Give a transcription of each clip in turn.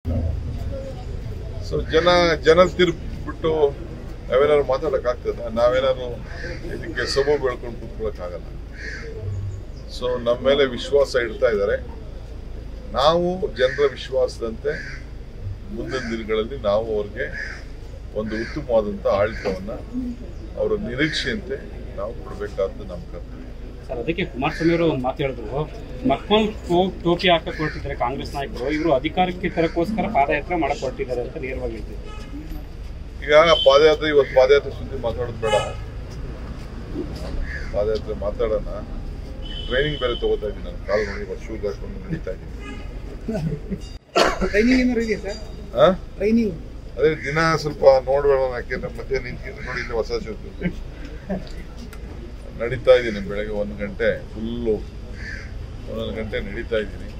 So ಜನ ಜನ ತಿರುಗ್ಬಿಟ್ಟು ನಾವೇನಾದ್ರು ಮಾತಾಡೋಕ್ಕಾಗ್ತದ ನಾವೇನಾದ್ರು ಇದಕ್ಕೆ ಸೊಬು ಬೆಳ್ಕೊಂಡು ಕೂತ್ಕೊಳ್ಳೋಕ್ಕಾಗಲ್ಲ ಸೊ ನಮ್ಮ ಮೇಲೆ ವಿಶ್ವಾಸ ಇಡ್ತಾ ಇದ್ದಾರೆ ನಾವು ಜನರ ವಿಶ್ವಾಸದಂತೆ ಮುಂದಿನ ದಿನಗಳಲ್ಲಿ ನಾವು ಅವ್ರಿಗೆ ಒಂದು ಉತ್ತಮವಾದಂಥ ಆಡಳಿತವನ್ನು ಅವರ ನಿರೀಕ್ಷೆಯಂತೆ ನಾವು ಕೊಡಬೇಕಾದ್ದು ನಮ್ಮ ಕರ್ತವ್ಯ ಸರ್ ಅದಕ್ಕೆ ಕುಮಾರಸ್ವಾಮಿ ಅವರು ಒಂದು ಮಾತು ಹೇಳಿದ್ರು ಮಕ್ಮಲ್ ಟೋ- ಟೋಪಿ ಹಾಕಕ್ ಹೊರಟಿದ್ದಾರೆ ಕಾಂಗ್ರೆಸ್ ನಾಯಕರು ಇವರು ಅಧಿಕಾರಕ್ಕೆ ತರಕ್ಕೋಸ್ಕರ ಪಾದಯಾತ್ರೆ ಮಾಡಕ್ ಹೊರಟಿದ್ದಾರೆ ಅಂತ ನೇರವಾಗಿ ಹೇಳ್ತಿದ್ರು ಈಗ ಪಾದಯಾತ್ರೆ ಇವತ್ತು ಪಾದಯಾತ್ರೆ ಸುದ್ದಿ ಮಾತಾಡೋದು ಬೇಡ ಪಾದಯಾತ್ರೆ ಮಾತಾಡೋಣ ಟ್ರೈನಿಂಗ್ ಬೇರೆ ತಗೋತಾ ಇದ್ದೀನಿ ನಾನು ಕಾಲು ನೋಡಿ ಶೂಸ್ ಹಾಕೊಂಡು ನಡೀತಾ ಇದ್ದೀನಿ ಟ್ರೈನಿಂಗ್ ಏನಾರು ಇದೆಯಾ ಸರ್ ಆ? ಟ್ರೈನಿಂಗ್ ಅದೇ ದಿನ ಸ್ವಲ್ಪ ನೋಡ್ಬೇಡ ಯಾಕೆಂದ್ರೆ ಮಧ್ಯೆ ನಿಂತ್ಕೊಂಡು ನೋಡಿ ಇಲ್ಲಿ ಹೊಸ ಶೂಸ್ ನಡೀತಾ ಇದ್ದೀನಿ ಬೆಳಗ್ಗೆ ಒಂದು ಗಂಟೆ ಫುಲ್ಲು ಒಂದೊಂದು ಗಂಟೆ ನಡೀತಾ ಇದ್ದೀನಿ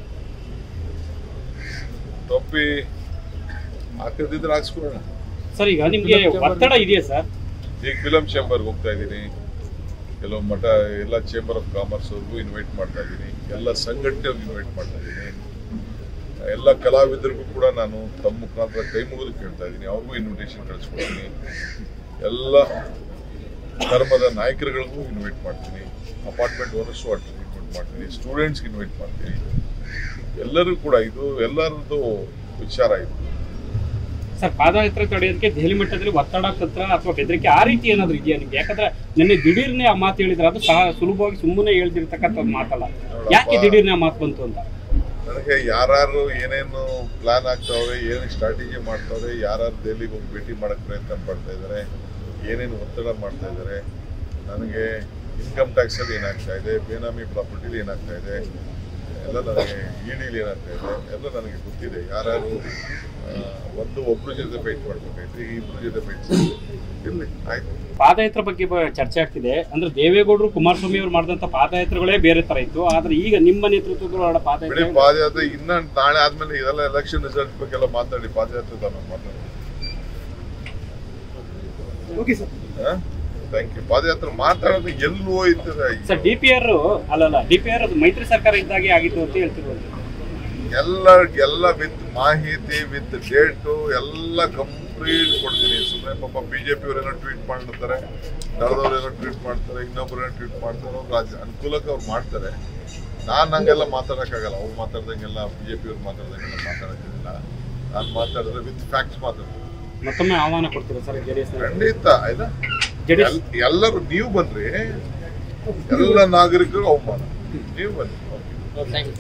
ಟೊಪ್ಪಿ ಹಾಕದಿದ್ರೆ ಹಾಕ್ಸ್ಕೊಳ್ಳೋಣ ಸರ್ ಈಗ ನಿಮ್ಗೆ ಒತ್ತಡ ಇದೆಯಾ ಸರ್ ಈಗ ಫಿಲಂ ಚೇಂಬರ್ಗೆ ಹೋಗ್ತಾ ಇದ್ದೀನಿ ಕೆಲವು ಮಠ ಎಲ್ಲ ಚೇಂಬರ್ ಆಫ್ ಕಾಮರ್ಸ್ ಅವ್ರಿಗೂ ಇನ್ವೈಟ್ ಮಾಡ್ತಾ ಇದ್ದೀನಿ ಎಲ್ಲ ಸಂಘಟನೆಯವ್ರಿಗೆ ಇನ್ವೈಟ್ ಮಾಡ್ತಾ ಇದ್ದೀನಿ ಎಲ್ಲ ಕಲಾವಿದರಿಗೂ ಕೂಡ ನಾನು ತಮ್ಮ ಮುಖಾಂತರ ಕೈ ಮುಗಿದು ಕೇಳ್ತಾ ಇದ್ದೀನಿ ಅವ್ರಿಗೂ ಇನ್ವಿಟೇಷನ್ ಕಳಿಸ್ಕೊಡ್ತೀನಿ ಎಲ್ಲ ಧರ್ಮದ ನಾಯಕರುಗಳಿಗೂ ಇನ್ವೈಟ್ ಮಾಡ್ತೀನಿ ಅಪಾರ್ಟ್ಮೆಂಟ್ ಓನರ್ಸು ಇನ್ವೈಟ್ ಮಾಡ್ತೀನಿ ಸ್ಟೂಡೆಂಟ್ಸ್ಗೆ ಇನ್ವೈಟ್ ಮಾಡ್ತೀನಿ ಎಲ್ಲರೂ ಕೂಡ ಇದು ಎಲ್ಲರದ್ದು ವಿಚಾರ ಇದು ಸರ್ ಪಾದಯಾತ್ರೆ ತಡೆಯೋದಕ್ಕೆ ದೆಹಲಿ ಮಟ್ಟದಲ್ಲಿ ಒತ್ತಡ ತಂತ್ರ ಅಥವಾ ಬೆದರಿಕೆ ಆ ರೀತಿ ಏನಾದ್ರು ಇದೆಯಾ ನಿಮ್ಗೆ ಯಾಕಂದ್ರೆ ನಿನ್ನೆ ದಿಢೀರ್ನೆ ಆ ಮಾತು ಹೇಳಿದ್ರೆ ಅದು ಸಹ ಸುಲಭವಾಗಿ ಸುಮ್ಮನೆ ಹೇಳ್ತಿರ್ತಕ್ಕಂಥ ಮಾತಲ್ಲ ಯಾಕೆ ದಿಢೀರ್ನೆ ಆ ಮಾತು ಬಂತು ಅಂತ ನನಗೆ ಯಾರು ಏನೇನು ಪ್ಲಾನ್ ಆಗ್ತಾವ್ರೆ ಏನೇನು ಸ್ಟ್ರಾಟಜಿ ಮಾಡ್ತಾವ್ರೆ ಯಾರು ದೆಹಲಿಗೆ ಹೋಗಿ ಭೇಟಿ ಮಾಡಕ್ ಪ್ರಯತ್ನ ಪಡ್ತಾ ಇದ್ದಾರೆ ಏನೇನು ಒತ್ತಡ ಮಾಡ್ತಾ ಇದ್ದಾರೆ ನನಗೆ ಇನ್ಕಮ್ ಟ್ಯಾಕ್ಸಲ್ಲಿ ಏನಾಗ್ತಾ ಇದೆ ಬೇನಾಮಿ ಪ್ರಾಪರ್ಟಿಲಿ ಏನಾಗ್ತಾ ಇದೆ ಎಲ್ಲ ನನಗೆ ಇಡಿಲಿ ಏನಾಗ್ತಾ ಇದೆ ಎಲ್ಲ ನನಗೆ ಗೊತ್ತಿದೆ ಯಾರು ಒಂದು ಒಬ್ರ ಜೊತೆ ಫೈಟ್ ಮಾಡ್ಬೇಕಾಯ್ತು ಇಬ್ರ ಜೊತೆ ಫೈಟ್ ಇರಲಿ ಆಯ್ತು ಪಾದಯಾತ್ರೆ ಬಗ್ಗೆ ಬ- ಚರ್ಚೆ ಆಗ್ತಿದೆ ಅಂದ್ರೆ ದೇವೇಗೌಡರು ಕುಮಾರಸ್ವಾಮಿ ಅವರು ಮಾಡಿದಂತ ಪಾದಯಾತ್ರೆಗಳೇ ಬೇರೆ ತರ ಇತ್ತು ಆದ್ರೆ ಈಗ ನಿಮ್ಮ ನೇತೃತ್ವದಲ್ಲಿ ಹೊರಡ ಬಿಡಿ ಪಾದಯಾತ್ರೆ ಪಾದಯಾತ್ರೆ ಇನ್ನ ನಾಳೆ ಆದ್ಮೇಲೆ ಇದೆಲ್ಲ ಎಲೆಕ್ಷನ್ ರಿಸಲ್ಟ್ ಬಗ್ಗೆಲ್ಲ ಮಾತಾಡಿ ಪಾದಯಾತ್ರೆ ನಾನು ಮಾತಾಡಿ ಓಕೆ ಸರ್ ಥ್ಯಾಂಕ್ ಯು ಪಾದಯಾತ್ರೆ ಮಾತಾಡೋದು ಎಲ್ಲಿ ಹೋಯ್ತದೆ ಸರ್ ಡಿ ಪಿ ಆರ್ ಅಲ್ಲಲ್ಲ ಡಿ ಪಿ ಆರ್ ಅದು ಮೈತ್ರಿ ಸರ್ಕಾರ ಇದ್ದಾಗೆ ಆಗಿತ್ತು ಅಂತ ಹೇಳ್ತಿರೋದು ಎಲ್ಲ ಎಲ್ಲ ವಿತ್ ಮಾಹಿತಿ ವಿತ್ ಡೇಟು ಎಲ್ಲ ಕಂಪ್ಲೀಟ್ ಕೊಡ್ತೀನಿ ಸುಮ್ಮನೆ ಪಾಪ ಬಿಜೆಪಿ ಏನೋ ಟ್ವೀಟ್ ಮಾಡ್ತಾರೆ ದಳದವ್ರು ಏನೋ ಟ್ವೀಟ್ ಮಾಡ್ತಾರೆ ಇನ್ನೊಬ್ರು ಏನೋ ಟ್ವೀಟ್ ಮಾಡ್ತಾರೆ ಅವ್ರು ರಾಜ ಅನುಕೂಲಕ್ಕೆ ಅವ್ರು ಮಾಡ್ತಾರೆ ನಾನು ಹಂಗೆಲ್ಲ ಮಾತಾಡೋಕ್ಕಾಗಲ್ಲ ಅವ್ರು ಮಾತಾಡ್ದಂಗೆಲ್ಲ ಬಿಜೆಪಿ ಅವ್ರು ಮಾತಾಡ್ದಂಗೆಲ್ಲ ಮಾತಾಡೋಕ್ಕಾಗಲ್ಲ ನಾನು ಮಾತಾಡಿದ್ರೆ ವಿತ್ ಫ್ಯಾಕ್ಟ್ಸ್ ಮಾತಾಡ್ತೀನಿ ಮತ್ತೊಮ್ಮೆ ಆಹ್ವಾನ ಕೊಡ್ತೀರಾ ಸರ್ ಜೆ ಡಿ ಎಸ್ ಖಂಡಿತ ಆಯ್ತಾ ಜೆಡಿಎಸ್ ಎಲ್- ಎಲ್ಲರೂ ನೀವು ಬಂದ್ರಿ ಎಲ್ಲ ನಾಗರಿಕರು ಅವಮಾನ ನೀವು ಬನ್ನಿ ಓಕೆ ಥ್ಯಾಂಕ್ ಯು